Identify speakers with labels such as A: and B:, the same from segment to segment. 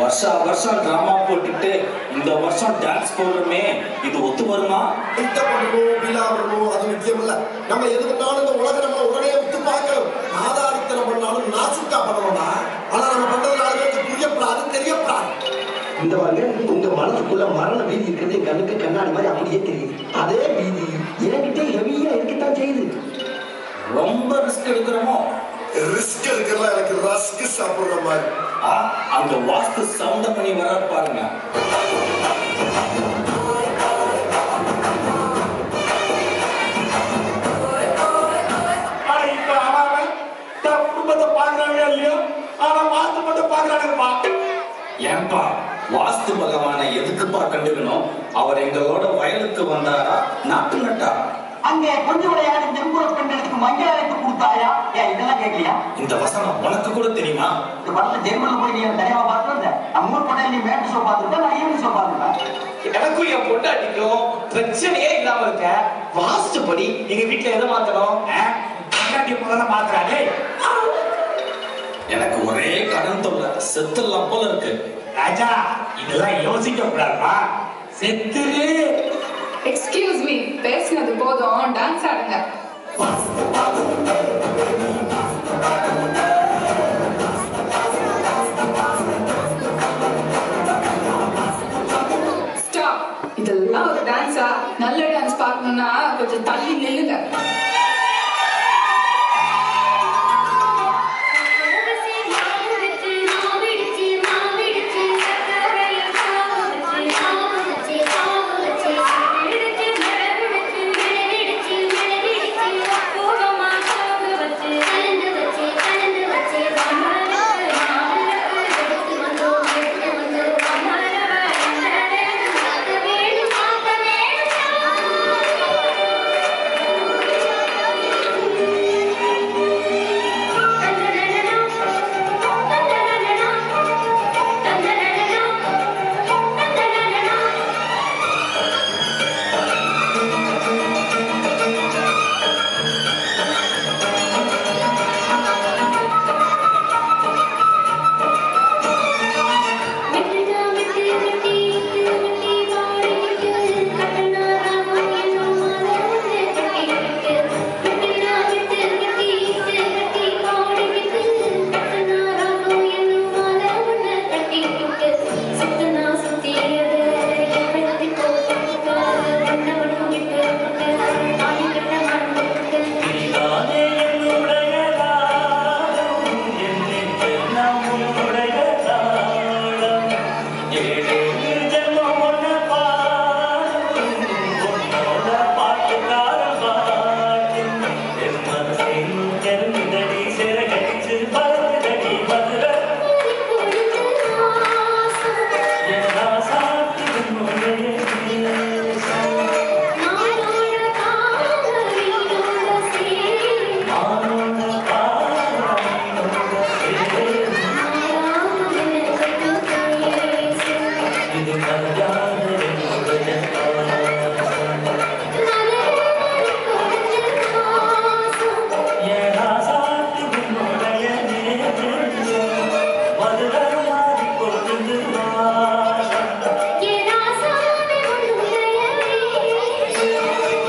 A: வருஷா வருஷம் டிராமா போட்டுட்டு இந்த வருஷம் டான்ஸ் போடுறோமே இது ஒத்து வருமா
B: ஹிட்ட பண்ணணும் பீலா வரணும் அது முக்கியம் இல்ல நம்ம எது பண்ணாலும் இந்த உலக நம்ம உடனே விட்டு பார்க்கணும் ஆதாரித்தனம் பண்ணாலும் நாசுக்கா பண்ணணும்டா ஆனா நம்ம பண்றது நாலு பேருக்கு புரியப்படாது தெரியப்படாது
C: இந்த பாருங்க உங்க மனசுக்குள்ள மரண பீதி இருக்கிறது என் கண்ணுக்கு கண்ணாடி மாதிரி அப்படியே தெரியுது அதே பீதி என்கிட்ட ஹெவியா இருக்கத்தான் செய்யுது
A: ரொம்ப ரிஸ்க் எடுக்கிறோமோ
B: ரிஸ்க் எடுக்கிறதா எனக்கு ரஸ்க் சாப்பிடுற மாதிரி
A: ஆ, அந்த வாஸ்து சவுண்ட பண்ணி வர பாருங்க
D: ஆனா இப்ப அவன் அவன் தன் குடும்பத்தை பாக்குறாங்க இல்லையோ ஆனா மாத்து மட்டும் பாக்குறானுங்கப்பா
A: ஏன்பா வாஸ்து பகவானை எதுக்குப்பா கண்டுக்கணும் அவர் எங்களோட வயலுக்கு வந்தாரா நாட்டு நட்டாரா
E: அங்கே கொஞ்சம் விளையாடு தென்புற பெண்களுக்கு மஞ்சள் அழைத்து கொடுத்தாயா ஏன் இதெல்லாம் கேட்கலையா
A: இந்த வசனம் உனக்கு கூட தெரியுமா
E: இந்த படத்தை ஜெர்மன்ல போய் நீ தனியாக பார்த்துருந்த நம்ம ஊர் படம் நீ மேட்டு ஷோ பார்த்துருக்க நான் ஈவினிங் ஷோ பார்த்துருக்கேன்
D: எனக்கும் என் பொண்டாட்டிக்கும் பிரச்சனையே இல்லாம இருக்க வாஸ்துபடி எங்க வீட்டுல எதை மாத்தணும் பொண்டாட்டி முதல்ல மாத்துறாங்க
A: எனக்கு ஒரே கடன் தொல்லை செத்துலாம் போல இருக்கு
D: ராஜா இதெல்லாம் யோசிக்க கூடாதுப்பா செத்துரு
F: எக்ஸ்கியூஸ் மீ பேசினது போதும் டான்ஸ் ஆடுங்க ஸ்டாப் இதெல்லாம் ஒரு டான்ஸா நல்ல டான்ஸ் பார்க்கணும்னா கொஞ்சம் தள்ளி நில்லுங்க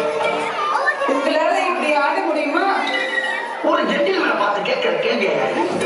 F: உங்களால இப்படி ஆட முடியுமா
C: ஒரு ஜென்டில்மேனை பார்த்து கேட்கிற கேள்வி